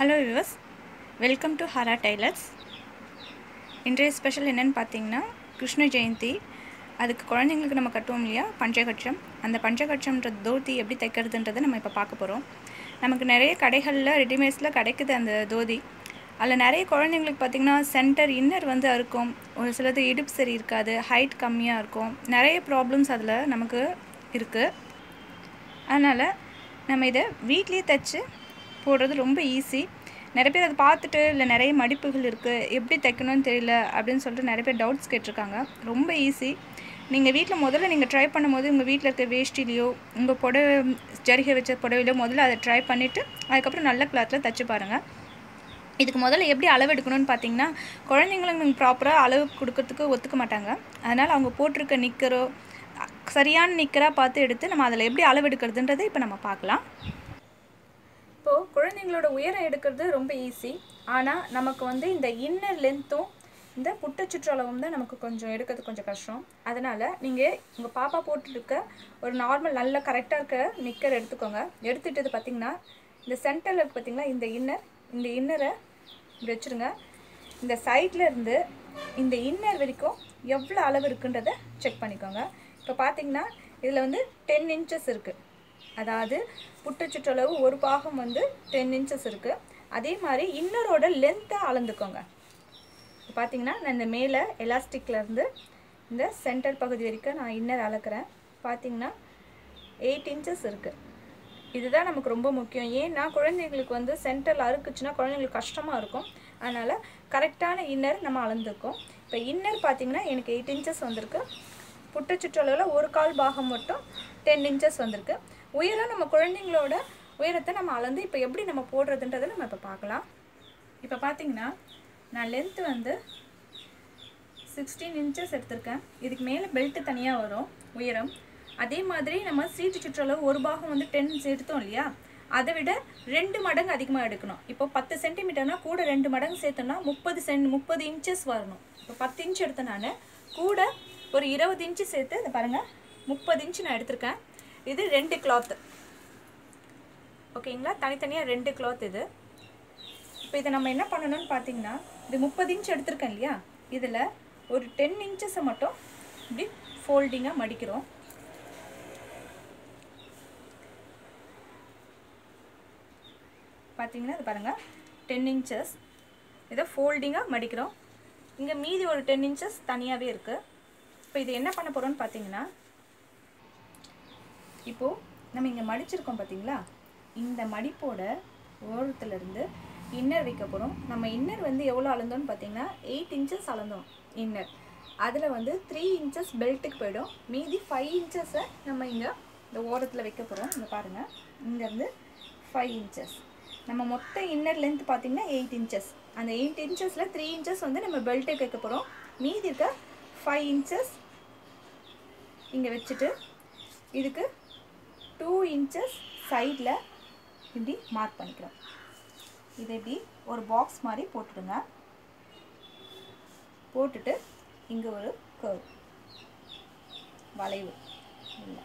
hello விவஸ் welcome to Hara tailors இன்றைய special என்னென்னு பார்த்தீங்கன்னா கிருஷ்ண ஜெயந்தி அதுக்கு குழந்தைங்களுக்கு நம்ம கட்டுவோம் இல்லையா பஞ்சகட்சம் அந்த பஞ்சகட்சம்ன்ற தோதி எப்படி தைக்கிறதுன்றதை நம்ம இப்போ பார்க்க போகிறோம் நமக்கு நிறைய கடைகளில் ரெடிமேட்ஸில் கிடைக்குது அந்த தோதி அதில் நிறைய குழந்தைங்களுக்கு பார்த்திங்கன்னா சென்டர் இன்னர் வந்து இருக்கும் ஒரு சிலது இடுப்பு சரி இருக்காது ஹைட் கம்மியாக இருக்கும் நிறைய ப்ராப்ளம்ஸ் அதில் நமக்கு இருக்குது அதனால் நம்ம இதை வீட்லேயே தைச்சு போடுறது ரொம்ப ஈஸி நிறைய பேர் அதை பார்த்துட்டு இல்லை நிறைய மடிப்புகள் இருக்குது எப்படி தைக்கணும்னு தெரியல அப்படின்னு சொல்லிட்டு நிறைய பேர் டவுட்ஸ் கேட்டிருக்காங்க ரொம்ப ஈஸி நீங்கள் வீட்டில் முதல்ல நீங்கள் ட்ரை பண்ணும்போது உங்கள் வீட்டில் இருக்க வேஷ்டிலையோ உங்கள் புடவை ஜரிகை வச்ச புடவையிலையோ முதல்ல அதை ட்ரை பண்ணிவிட்டு அதுக்கப்புறம் நல்ல கிளாத்தில் தைச்சு பாருங்கள் இதுக்கு முதல்ல எப்படி அளவு எடுக்கணும்னு பார்த்தீங்கன்னா குழந்தைங்களுக்கு ப்ராப்பராக அளவு கொடுக்கறதுக்கு ஒத்துக்க மாட்டாங்க அதனால் அவங்க போட்டிருக்க நிக்கரோ சரியான நிக்கராக பார்த்து எடுத்து நம்ம அதில் எப்படி அளவு எடுக்கிறதுன்றதை இப்போ நம்ம பார்க்கலாம் இப்போது குழந்தைங்களோட உயரம் எடுக்கிறது ரொம்ப ஈஸி ஆனால் நமக்கு வந்து இந்த இன்னர் லென்த்தும் இந்த புட்ட சுற்றளவும் தான் நமக்கு கொஞ்சம் எடுக்கிறது கொஞ்சம் கஷ்டம் அதனால் நீங்கள் உங்கள் பாப்பா போட்டுருக்க ஒரு நார்மல் நல்ல கரெக்டாக இருக்க நிக்கர் எடுத்துக்கோங்க எடுத்துகிட்டது பார்த்திங்கன்னா இந்த சென்டரில் இருக்கு பார்த்திங்களா இந்த இன்னர் இந்த இன்னரை இப்படி வச்சுருங்க இந்த சைடில் இருந்து இந்த இன்னர் வரைக்கும் எவ்வளோ அளவு இருக்குன்றதை செக் பண்ணிக்கோங்க இப்போ பார்த்தீங்கன்னா இதில் வந்து டென் இன்ச்சஸ் இருக்குது அதாவது புட்டு சுற்றளவு ஒரு பாகம் வந்து டென் இன்ச்சஸ் இருக்குது அதே மாதிரி இன்னரோட லென்த்தை அளந்துக்கோங்க இப்போ பார்த்தீங்கன்னா நான் இந்த மேலே எலாஸ்டிக்லேருந்து இந்த சென்டர் பகுதி வரைக்கும் நான் இன்னர் அளக்குறேன் பார்த்தீங்கன்னா எயிட் இன்ச்சஸ் இருக்குது இதுதான் நமக்கு ரொம்ப முக்கியம் ஏன்னா குழந்தைங்களுக்கு வந்து சென்டரில் அறுக்குச்சுன்னா குழந்தைங்களுக்கு கஷ்டமாக இருக்கும் அதனால் கரெக்டான இன்னர் நம்ம அளந்துருக்கோம் இப்போ இன்னர் பார்த்தீங்கன்னா எனக்கு எயிட் இன்ச்சஸ் வந்திருக்கு புட்டு சுற்றளவில் ஒரு கால் பாகம் மட்டும் டென் இன்ச்சஸ் வந்திருக்கு உயரம் நம்ம குழந்தைங்களோட உயரத்தை நம்ம அளந்து இப்போ எப்படி நம்ம போடுறதுன்றதை நம்ம இப்போ பார்க்கலாம் இப்போ பார்த்தீங்கன்னா நான் லென்த்து வந்து சிக்ஸ்டீன் இன்ச்சஸ் எடுத்திருக்கேன் இதுக்கு மேலே பெல்ட்டு தனியாக வரும் உயரம் அதே மாதிரி நம்ம சீட்டு சுற்றளவு ஒரு பாகம் வந்து டென் எடுத்தோம் இல்லையா அதை விட ரெண்டு மடங்கு அதிகமாக எடுக்கணும் இப்போ பத்து சென்டிமீட்டர்னா கூட ரெண்டு மடங்கு சேர்த்தோம்னா முப்பது சென்ட் முப்பது இன்ச்சஸ் வரணும் இப்போ பத்து இன்ச் எடுத்த நான் கூட ஒரு இருபது இன்ச்சு சேர்த்து இதை பாருங்கள் முப்பது இன்ச்சு நான் எடுத்திருக்கேன் இது ரெண்டு கிளாத்து ஓகேங்களா தனித்தனியாக ரெண்டு கிளாத் இது இப்போ இதை நம்ம என்ன பண்ணணும்னு பார்த்தீங்கன்னா இது முப்பது இன்ச் எடுத்திருக்கேன் இல்லையா இதில் ஒரு டென் இன்ச்சஸை மட்டும் இப்படி ஃபோல்டிங்காக மடிக்கிறோம் பார்த்தீங்கன்னா இது பாருங்கள் டென் இன்ச்சஸ் இதை ஃபோல்டிங்காக மடிக்கிறோம் இங்கே மீதி ஒரு டென் இன்ச்சஸ் தனியாகவே இருக்குது இப்போ இது என்ன பண்ண போகிறோம்னு பார்த்தீங்கன்னா இப்போது நம்ம இங்கே மடிச்சிருக்கோம் பார்த்தீங்களா இந்த மடிப்போட ஓரத்துலேருந்து இன்னர் வைக்க போகிறோம் நம்ம இன்னர் வந்து எவ்வளோ அளந்தோன்னு பார்த்தீங்கன்னா எயிட் இன்ச்சஸ் அளந்தோம் இன்னர் அதில் வந்து த்ரீ இன்ச்சஸ் பெல்ட்டுக்கு போயிடும் மீதி ஃபைவ் இன்ச்சஸை நம்ம இங்கே இந்த ஓரத்தில் வைக்க போகிறோம் இங்கே பாருங்கள் இங்கேருந்து ஃபைவ் இன்ச்சஸ் நம்ம மொத்த இன்னர் லென்த் பார்த்திங்கன்னா எயிட் இன்ச்சஸ் அந்த எயிட் இன்ச்சஸில் த்ரீ இன்ச்சஸ் வந்து நம்ம பெல்ட்டுக்கு வைக்க போகிறோம் மீதி இருக்க ஃபைவ் இன்ச்சஸ் இங்கே வச்சுட்டு இதுக்கு டூ இன்ச்சஸ் சைடில் இப்படி மார்க் பண்ணிக்கிறோம் இதை இப்படி ஒரு பாக்ஸ் மாதிரி போட்டுடுங்க போட்டுட்டு இங்கே ஒரு கர்வ் வளைவு இல்லை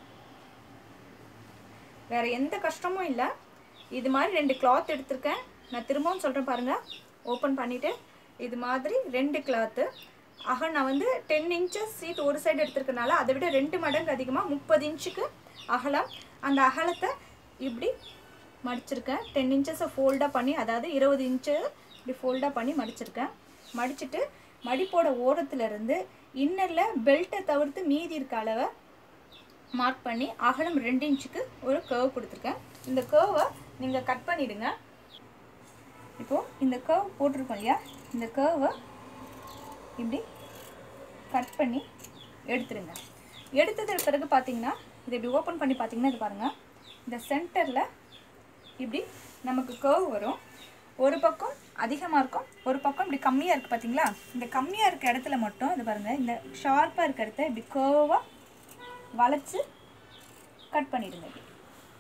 வேறு எந்த கஷ்டமும் இல்லை இது மாதிரி ரெண்டு கிளாத் எடுத்திருக்கேன் நான் திரும்பவும் சொல்கிறேன் பாருங்கள் ஓப்பன் பண்ணிவிட்டு இது மாதிரி ரெண்டு கிளாத்து ஆக நான் வந்து டென் இன்ச்சஸ் சீட் ஒரு சைடு எடுத்திருக்கனால அதை விட ரெண்டு மடங்கு அதிகமாக முப்பது இன்ச்சுக்கு அகலம் அந்த அகலத்தை இப்படி மடிச்சிருக்கேன் டென் இன்ச்சஸை ஃபோல்டாக பண்ணி அதாவது இருபது இன்ச்சு இப்படி ஃபோல்டாக பண்ணி மடிச்சிருக்கேன் மடிச்சுட்டு மடிப்போட ஓரத்துலேருந்து இன்னரில் பெல்ட்டை தவிர்த்து மீதி இருக்க அளவை மார்க் பண்ணி அகலம் ரெண்டு இன்ச்சுக்கு ஒரு கர்வ் கொடுத்துருக்கேன் இந்த கர்வை நீங்கள் கட் பண்ணிவிடுங்க இப்போது இந்த கர்வ் போட்டிருக்கோம் இல்லையா இந்த கர்வை இப்படி கட் பண்ணி எடுத்துருங்க எடுத்ததுக்கு பிறகு பார்த்தீங்கன்னா இதை இப்படி ஓப்பன் பண்ணி பார்த்தீங்கன்னா இது பாருங்கள் இந்த சென்டரில் இப்படி நமக்கு கர்வ் வரும் ஒரு பக்கம் அதிகமாக இருக்கும் ஒரு பக்கம் இப்படி கம்மியாக இருக்குது பார்த்தீங்களா இந்த கம்மியாக இருக்க இடத்துல மட்டும் இது பாருங்கள் இந்த ஷார்ப்பாக இருக்க இடத்த இப்படி கர்வாக வளைச்சி கட் பண்ணிடுங்க இப்படி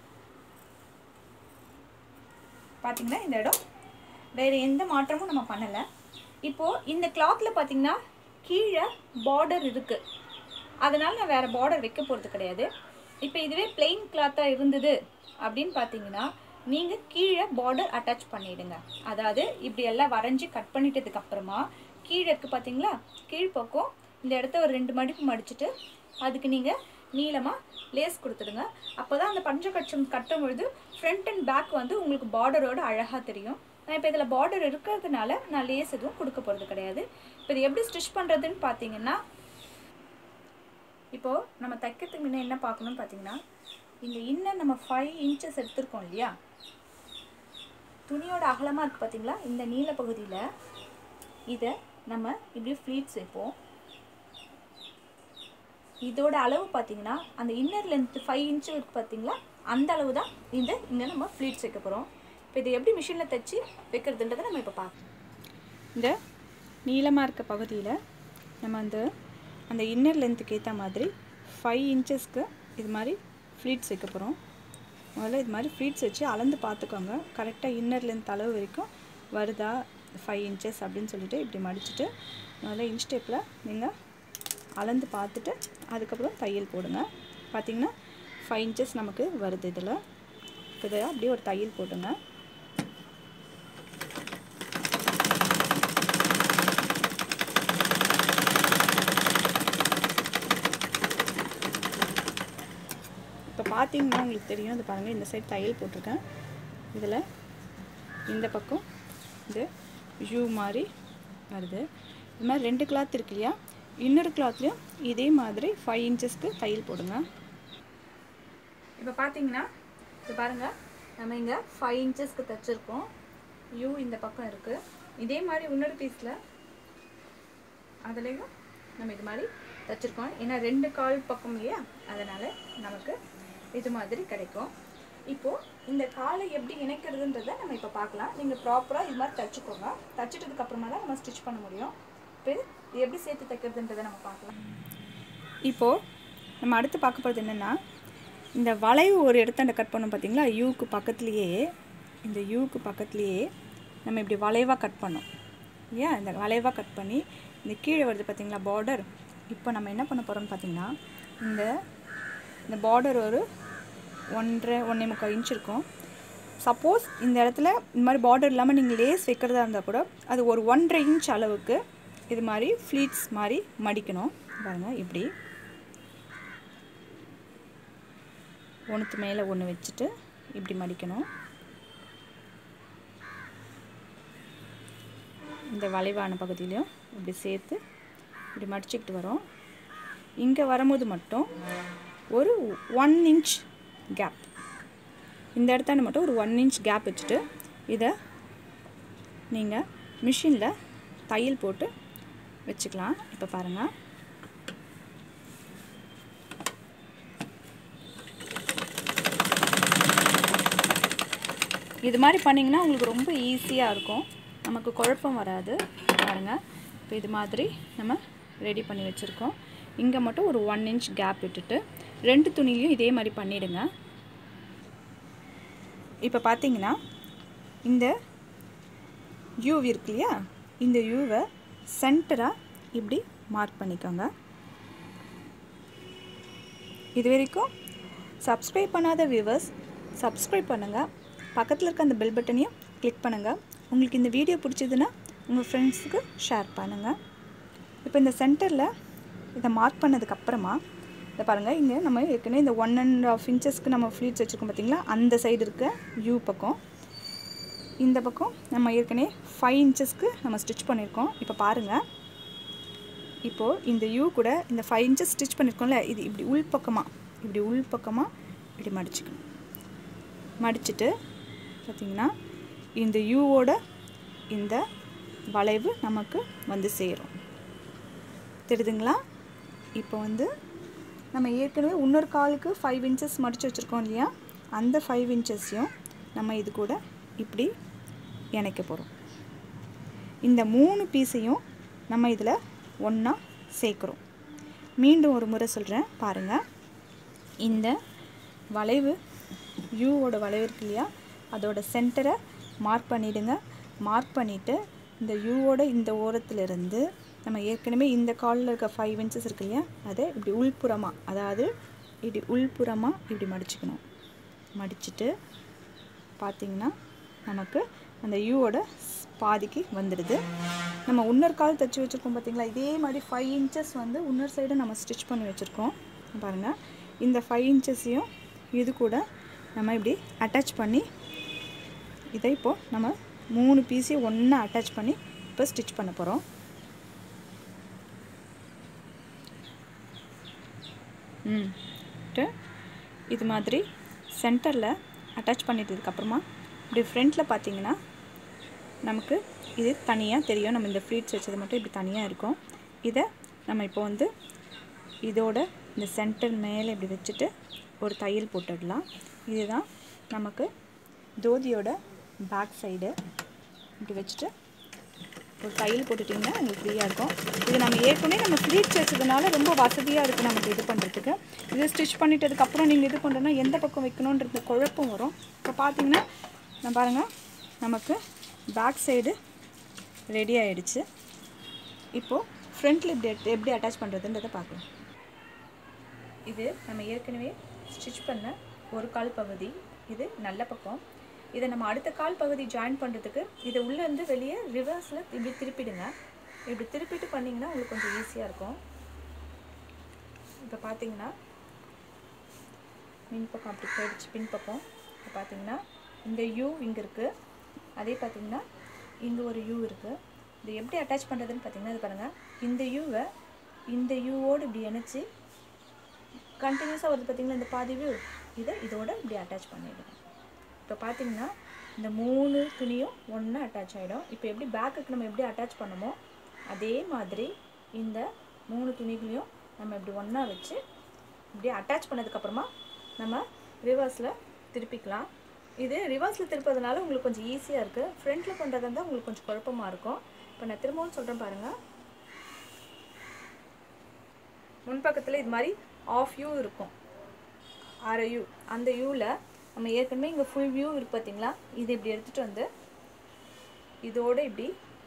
பார்த்தீங்கன்னா இந்த இடம் வேறு எந்த மாற்றமும் நம்ம பண்ணலை இப்போது இந்த கிளாத்தில் பார்த்தீங்கன்னா கீழே பார்டர் இருக்குது அதனால் நான் வேறு பார்டர் வைக்க போகிறது கிடையாது இப்போ இதுவே பிளெயின் கிளாத்தாக இருந்தது அப்படின்னு பார்த்தீங்கன்னா நீங்கள் கீழே பார்டர் அட்டாச் பண்ணிடுங்க அதாவது இப்படி எல்லாம் வரைஞ்சி கட் பண்ணிட்டதுக்கு அப்புறமா கீழே இருக்குது பார்த்தீங்களா கீழ்ப்பக்கம் இந்த இடத்த ஒரு ரெண்டு மடிப்பு மடிச்சுட்டு அதுக்கு நீங்கள் நீளமாக லேஸ் கொடுத்துடுங்க அப்போ தான் அந்த பஞ்சகட்சம் கட்டும் பொழுது ஃப்ரண்ட் அண்ட் பேக் வந்து உங்களுக்கு பார்டரோட அழகாக தெரியும் நான் இப்போ இதில் பார்டர் இருக்கிறதுனால நான் லேஸ் எதுவும் கொடுக்க போகிறது கிடையாது இப்போ இது எப்படி ஸ்டிச் பண்ணுறதுன்னு பார்த்தீங்கன்னா இப்போது நம்ம தைக்கிறதுக்கு முன்னே என்ன பார்க்கணும்னு பார்த்தீங்கன்னா இந்த இன்னர் நம்ம ஃபைவ் இன்ச்சஸ் எடுத்திருக்கோம் இல்லையா துணியோட அகலமாக இருக்குது பார்த்தீங்களா இந்த நீல பகுதியில் இதை நம்ம இப்படி ஃப்ளீட்ஸ் வைப்போம் இதோட அளவு பார்த்தீங்கன்னா அந்த இன்னர் லென்த் ஃபைவ் இன்ச்சு இருக்கு பார்த்தீங்களா அந்த அளவு தான் இந்த இங்கே நம்ம ஃப்ளீட்ஸ் வைக்க போகிறோம் இப்போ இதை எப்படி மிஷினில் தைச்சி வைக்கிறதுன்றதை நம்ம இப்போ பார்க்கலாம் இந்த நீளமாக இருக்க பகுதியில் நம்ம அந்த அந்த இன்னர் லென்த்துக்கு ஏற்ற மாதிரி ஃபைவ் இன்ச்சஸ்க்கு இது மாதிரி ஃப்ளீட்ஸ் வைக்க போகிறோம் முதல்ல இது மாதிரி ஃப்ளீட்ஸ் வச்சு அளந்து பார்த்துக்கோங்க கரெக்டாக இன்னர் லென்த் அளவு வரைக்கும் வருதா ஃபைவ் இன்ச்சஸ் அப்படின்னு சொல்லிட்டு இப்படி மடிச்சுட்டு முதல்ல இன்ச் டேப்பில் நீங்கள் அளந்து பார்த்துட்டு அதுக்கப்புறம் தையல் போடுங்க பார்த்தீங்கன்னா ஃபைவ் இன்ச்சஸ் நமக்கு வருது இதில் இதை அப்படியே ஒரு தையல் போட்டுங்க இப்போ பார்த்தீங்கன்னா உங்களுக்கு தெரியும் இது பாருங்கள் இந்த சைடு தையல் போட்டிருக்கேன் இதில் இந்த பக்கம் இது யூ மாதிரி வருது இது மாதிரி ரெண்டு கிளாத் இருக்கு இல்லையா இன்னொரு கிளாத்லேயும் இதே மாதிரி ஃபைவ் இன்ச்சஸ்க்கு தையல் போடுங்க இப்போ பார்த்தீங்கன்னா இது பாருங்கள் நம்ம இங்கே ஃபைவ் இன்ச்சஸ்க்கு தைச்சிருக்கோம் யூ இந்த பக்கம் இருக்குது இதே மாதிரி இன்னொரு பீஸில் அதுலேயும் நம்ம இது மாதிரி தைச்சிருக்கோம் ஏன்னா ரெண்டு கால் பக்கம் இல்லையா அதனால் நமக்கு இது மாதிரி கிடைக்கும் இப்போது இந்த காலை எப்படி இணைக்கிறதுன்றதை நம்ம இப்போ பார்க்கலாம் நீங்கள் ப்ராப்பராக இது மாதிரி தைச்சிக்கோங்க தைச்சிட்டதுக்கு அப்புறமா தான் நம்ம ஸ்டிச் பண்ண முடியும் இப்போ இது எப்படி சேர்த்து தைக்கிறதுன்றதை நம்ம பார்க்கலாம் இப்போது நம்ம அடுத்து பார்க்க போகிறது என்னென்னா இந்த வளைவு ஒரு இடத்தாண்ட கட் பண்ணோம் பார்த்தீங்களா யூக்கு பக்கத்துலேயே இந்த யூக்கு பக்கத்துலேயே நம்ம இப்படி வளைவாக கட் பண்ணோம் இல்லையா இந்த வளைவாக கட் பண்ணி இந்த கீழே வருது பார்த்தீங்களா பார்டர் இப்போ நம்ம என்ன பண்ண போகிறோம்னு பார்த்தீங்கன்னா இந்த இந்த பார்டர் ஒரு ஒன்றரை ஒன்றே முக்கால் இன்ச் இருக்கும் சப்போஸ் இந்த இடத்துல இந்த மாதிரி பார்டர் இல்லாமல் நீங்கள் லேஸ் வைக்கிறதா இருந்தால் கூட அது ஒரு ஒன்றரை இன்ச் அளவுக்கு இது மாதிரி ஃப்ளீட்ஸ் மாதிரி மடிக்கணும் பாருங்கள் இப்படி ஒன்றுத்து மேலே ஒன்று வச்சுட்டு இப்படி மடிக்கணும் இந்த வளைவான பகுதியிலையும் இப்படி சேர்த்து இப்படி மடிச்சுக்கிட்டு வரோம் இங்கே வரும்போது மட்டும் ஒரு ஒன் இன்ச் கேப் இந்த இடத்தாண்ட மட்டும் ஒரு ஒன் இன்ச் கேப் வச்சுட்டு இதை நீங்கள் மிஷினில் தையல் போட்டு வச்சுக்கலாம் இப்போ பாருங்கள் இது மாதிரி பண்ணிங்கன்னா உங்களுக்கு ரொம்ப ஈஸியாக இருக்கும் நமக்கு குழப்பம் வராது பாருங்கள் இப்போ இது மாதிரி நம்ம ரெடி பண்ணி வச்சுருக்கோம் இங்கே மட்டும் ஒரு ஒன் இன்ச் கேப் விட்டுட்டு ரெண்டு துணிலையும் இதே மாதிரி பண்ணிவிடுங்க இப்போ பார்த்தீங்கன்னா இந்த யூ இருக்கு இல்லையா இந்த யூவை சென்டராக இப்படி மார்க் பண்ணிக்கோங்க இது வரைக்கும் சப்ஸ்கிரைப் பண்ணாத வியூவர்ஸ் சப்ஸ்கிரைப் பண்ணுங்கள் பக்கத்தில் இருக்க அந்த பெல் பட்டனையும் கிளிக் பண்ணுங்கள் உங்களுக்கு இந்த வீடியோ பிடிச்சதுன்னா உங்கள் ஃப்ரெண்ட்ஸுக்கு ஷேர் பண்ணுங்கள் இப்போ இந்த சென்டரில் இதை மார்க் பண்ணதுக்கப்புறமா இதை பாருங்கள் இங்கே நம்ம ஏற்கனவே இந்த ஒன் அண்ட் ஆஃப் இன்ச்சஸ்க்கு நம்ம ஃப்ளீட்ஸ் வச்சுருக்கோம் பார்த்திங்களா அந்த சைடு இருக்க யூ பக்கம் இந்த பக்கம் நம்ம ஏற்கனவே ஃபைவ் இன்ச்சஸ்க்கு நம்ம ஸ்டிச் பண்ணியிருக்கோம் இப்போ பாருங்கள் இப்போது இந்த யூ கூட இந்த ஃபைவ் இன்ச்சஸ் ஸ்டிச் பண்ணியிருக்கோம்ல இது இப்படி உள் பக்கமாக இப்படி உள் பக்கமாக இப்படி மடிச்சுக்கணும் மடிச்சுட்டு பார்த்திங்கன்னா இந்த யூவோட இந்த வளைவு நமக்கு வந்து சேரும் தெரியுதுங்களா இப்போ வந்து நம்ம ஏற்கனவே இன்னொரு காலுக்கு ஃபைவ் இன்ச்சஸ் மடித்து வச்சுருக்கோம் இல்லையா அந்த ஃபைவ் இன்ச்சஸையும் நம்ம இது கூட இப்படி இணைக்க போகிறோம் இந்த மூணு பீஸையும் நம்ம இதில் ஒன்றா சேர்க்குறோம் மீண்டும் ஒரு முறை சொல்கிறேன் பாருங்கள் இந்த வளைவு யூவோட வளைவு இருக்கு இல்லையா அதோட சென்டரை மார்க் பண்ணிவிடுங்க மார்க் பண்ணிவிட்டு இந்த யூவோட இந்த ஓரத்துலேருந்து நம்ம ஏற்கனவே இந்த காலில் இருக்க ஃபைவ் இன்ச்சஸ் இருக்கு இல்லையா அதை இப்படி உள்புறமாக அதாவது இப்படி உள்புறமாக இப்படி மடிச்சுக்கணும் மடிச்சுட்டு பார்த்தீங்கன்னா நமக்கு அந்த யூவோட பாதிக்கு வந்துடுது நம்ம இன்னொரு கால் தைச்சி வச்சுருக்கோம் பார்த்தீங்களா இதே மாதிரி ஃபைவ் இன்ச்சஸ் வந்து இன்னொரு சைடு நம்ம ஸ்டிச் பண்ணி வச்சுருக்கோம் பாருங்கள் இந்த ஃபைவ் இன்ச்சஸையும் இது கூட நம்ம இப்படி அட்டாச் பண்ணி இதை இப்போது நம்ம மூணு பீஸையும் ஒன்றா அட்டாச் பண்ணி இப்போ ஸ்டிச் பண்ண போகிறோம் ம் இது மாதிரி சென்டரில் அட்டாச் பண்ணிட்டதுக்கப்புறமா இப்படி ஃப்ரண்ட்டில் பார்த்தீங்கன்னா நமக்கு இது தனியாக தெரியும் நம்ம இந்த ஃப்ளீட்ஸ் வச்சது மட்டும் இப்படி தனியாக இருக்கும் இதை நம்ம இப்போ வந்து இதோட இந்த சென்டர் மேலே இப்படி வச்சுட்டு ஒரு தையல் போட்டுடலாம் இதுதான் நமக்கு தோதியோட பேக் சைடு இப்படி வச்சுட்டு ஒரு தையல் போட்டுட்டிங்கன்னா உங்களுக்கு ஃப்ரீயாக இருக்கும் இது நம்ம ஏற்கனவே நம்ம ஃப்ளீட்ஸ் வச்சதுனால ரொம்ப வசதியாக இருக்குது நமக்கு இது பண்ணுறதுக்கு இது ஸ்டிச் பண்ணிட்டதுக்கப்புறம் நீங்கள் இது பண்ணுறோன்னா எந்த பக்கம் வைக்கணுன்றது குழப்பம் வரும் இப்போ பார்த்தீங்கன்னா நான் பாருங்கள் நமக்கு பேக் சைடு ரெடி ஆகிடுச்சு இப்போது ஃப்ரண்ட்டில் இப்படி எப்படி அட்டாச் பண்ணுறதுன்றதை பார்க்கலாம் இது நம்ம ஏற்கனவே ஸ்டிச் பண்ண ஒரு கால் பகுதி இது நல்ல பக்கம் இதை நம்ம அடுத்த கால் பகுதி ஜாயின் பண்ணுறதுக்கு இதை உள்ளேருந்து வெளியே ரிவர்ஸில் இப்படி திருப்பிடுங்க இப்படி திருப்பிட்டு பண்ணிங்கன்னா உங்களுக்கு கொஞ்சம் ஈஸியாக இருக்கும் இப்போ பார்த்தீங்கன்னா மின் பக்கம் அப்படி போயிடுச்சு பின் பக்கம் இப்போ பார்த்தீங்கன்னா இந்த யூ இங்கே இருக்குது அதே பார்த்தீங்கன்னா இங்கே ஒரு யூ இருக்குது இது எப்படி அட்டாச் பண்ணுறதுன்னு பார்த்தீங்கன்னா இது பாருங்கள் இந்த யூவை இந்த யூவோடு இப்படி இணைச்சி கண்டினியூஸாக வருது பார்த்தீங்களா இந்த பாதி வியூ இதை இதோட இப்படி அட்டாச் பண்ணிவிடுங்க இப்போ பார்த்தீங்கன்னா இந்த மூணு துணியும் ஒன்றா அட்டாச் ஆகிடும் இப்போ எப்படி பேக்குக்கு நம்ம எப்படி அட்டாச் பண்ணமோ அதே மாதிரி இந்த மூணு துணிகளையும் நம்ம இப்படி ஒன்றா வச்சு இப்படி அட்டாச் பண்ணதுக்கப்புறமா நம்ம ரிவர்ஸில் திருப்பிக்கலாம் இது ரிவர்ஸில் திருப்பதுனால உங்களுக்கு கொஞ்சம் ஈஸியாக இருக்குது ஃப்ரண்ட்டில் பண்ணுறதா இருந்தால் உங்களுக்கு கொஞ்சம் குழப்பமாக இருக்கும் இப்போ நான் திரும்பவும் சொல்கிறேன் பாருங்கள் முன்பக்கத்தில் இது மாதிரி ஆஃப் யூ இருக்கும் அரை யூ அந்த யூவில் நம்ம ஏற்கனவே இங்கே ஃபுல் வியூ இருக்கு பார்த்தீங்களா இது இப்படி எடுத்துகிட்டு வந்து இதோடு இப்படி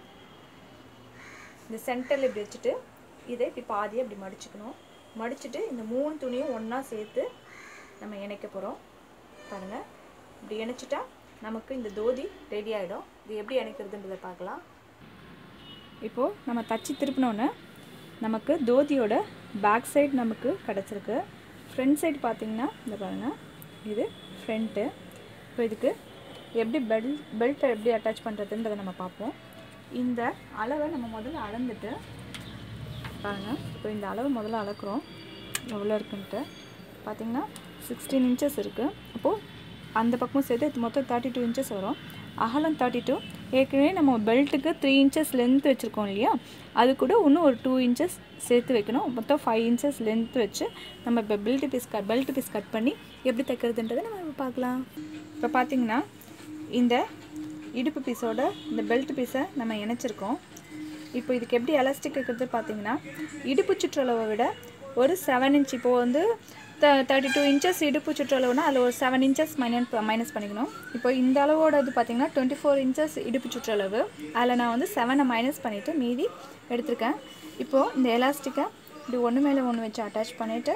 இந்த சென்டரில் இப்படி வச்சுட்டு இதை இப்படி பாதியை இப்படி மடிச்சுக்கணும் மடிச்சுட்டு இந்த மூணு துணியும் ஒன்றா சேர்த்து நம்ம இணைக்க போகிறோம் பாருங்கள் இப்படி இணைச்சிட்டா நமக்கு இந்த தோதி ரெடி ஆகிடும் இது எப்படி இணைக்கிறதுன்றதை பார்க்கலாம் இப்போது நம்ம தச்சு திருப்பினோன்னே நமக்கு தோதியோட பேக் சைடு நமக்கு கிடச்சிருக்கு ஃப்ரண்ட் சைடு பார்த்திங்கன்னா இந்த பாருங்கள் இது ஃப்ரண்ட்டு இப்போ இதுக்கு எப்படி பெல் பெல்ட்டை எப்படி அட்டாச் பண்ணுறதுன்றதை நம்ம பார்ப்போம் இந்த அளவை நம்ம முதல்ல அளந்துட்டு பாருங்கள் இப்போ இந்த அளவு முதல்ல அளக்குறோம் எவ்வளோ இருக்குன்ட்டு பார்த்திங்கன்னா சிக்ஸ்டீன் இன்ச்சஸ் இருக்குது அப்போது அந்த பக்கமும் சேர்த்து மொத்தம் தேர்ட்டி டூ இன்ச்சஸ் வரும் அகலம் தேர்ட்டி டூ ஏற்கனவே நம்ம பெல்ட்டுக்கு த்ரீ இன்ச்சஸ் லென்த் வச்சுருக்கோம் இல்லையா அது கூட இன்னும் ஒரு டூ இன்ச்சஸ் சேர்த்து வைக்கணும் மொத்தம் ஃபைவ் இன்ச்சஸ் லென்த் வச்சு நம்ம இப்போ belt piece cut belt piece cut பண்ணி எப்படி தைக்கிறதுன்றதை நம்ம பார்க்கலாம் இப்போ பார்த்திங்கன்னா இந்த இடுப்பு பீஸோட இந்த பெல்ட் பீஸை நம்ம இணைச்சிருக்கோம் இப்போ இதுக்கு எப்படி எலாஸ்டிக் வைக்கிறது பார்த்தீங்கன்னா இடுப்பு சுற்றளவை விட ஒரு செவன் இன்ச் இப்போது வந்து த தேர்ட்டி டூ இன்ச்சஸ் இடுப்பு சுற்றளவுனா அதில் ஒரு செவன் இன்ச்சஸ் மைனஸ் மைனஸ் பண்ணிக்கணும் இப்போ இந்த அளவோட இது பார்த்திங்கன்னா டுவெண்ட்டி ஃபோர் இன்ச்சஸ் இடுப்பு சுற்றளவு அதில் நான் வந்து செவனை மைனஸ் பண்ணிவிட்டு மீதி எடுத்திருக்கேன் இப்போது இந்த எலாஸ்டிக்கை இப்படி ஒன்று மேலே ஒன்று வச்சு அட்டாச் பண்ணிவிட்டு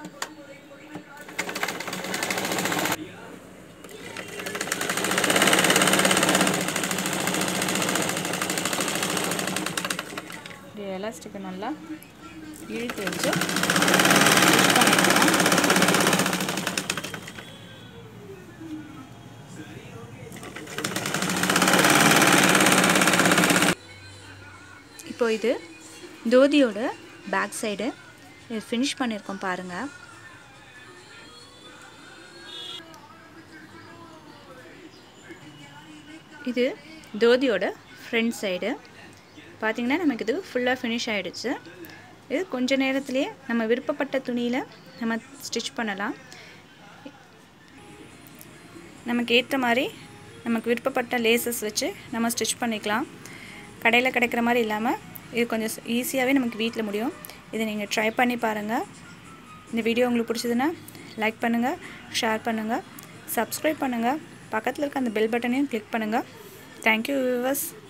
இப்படி எலாஸ்டிக்கை நல்லா இழுத்து வச்சு இப்போ இது தோதியோட பேக் சைடு இது ஃபினிஷ் பண்ணியிருக்கோம் பாருங்கள் இது தோதியோட ஃப்ரண்ட் சைடு பார்த்திங்கன்னா நமக்கு இது ஃபுல்லாக ஃபினிஷ் ஆகிடுச்சு இது கொஞ்ச நேரத்துலேயே நம்ம விருப்பப்பட்ட துணியில் நம்ம ஸ்டிச் பண்ணலாம் நமக்கு ஏற்ற மாதிரி நமக்கு விருப்பப்பட்ட லேசஸ் வச்சு நம்ம ஸ்டிச் பண்ணிக்கலாம் கடையில் கிடைக்கிற மாதிரி இல்லாமல் இது கொஞ்சம் ஈஸியாகவே நமக்கு வீட்டில் முடியும் இதை நீங்கள் ட்ரை பண்ணி பாருங்கள் இந்த வீடியோ உங்களுக்கு பிடிச்சதுன்னா லைக் பண்ணுங்கள் ஷேர் பண்ணுங்கள் சப்ஸ்கிரைப் பண்ணுங்கள் பக்கத்தில் இருக்க அந்த பெல் பட்டனையும் கிளிக் பண்ணுங்கள் தேங்க்யூ வியூவர்ஸ்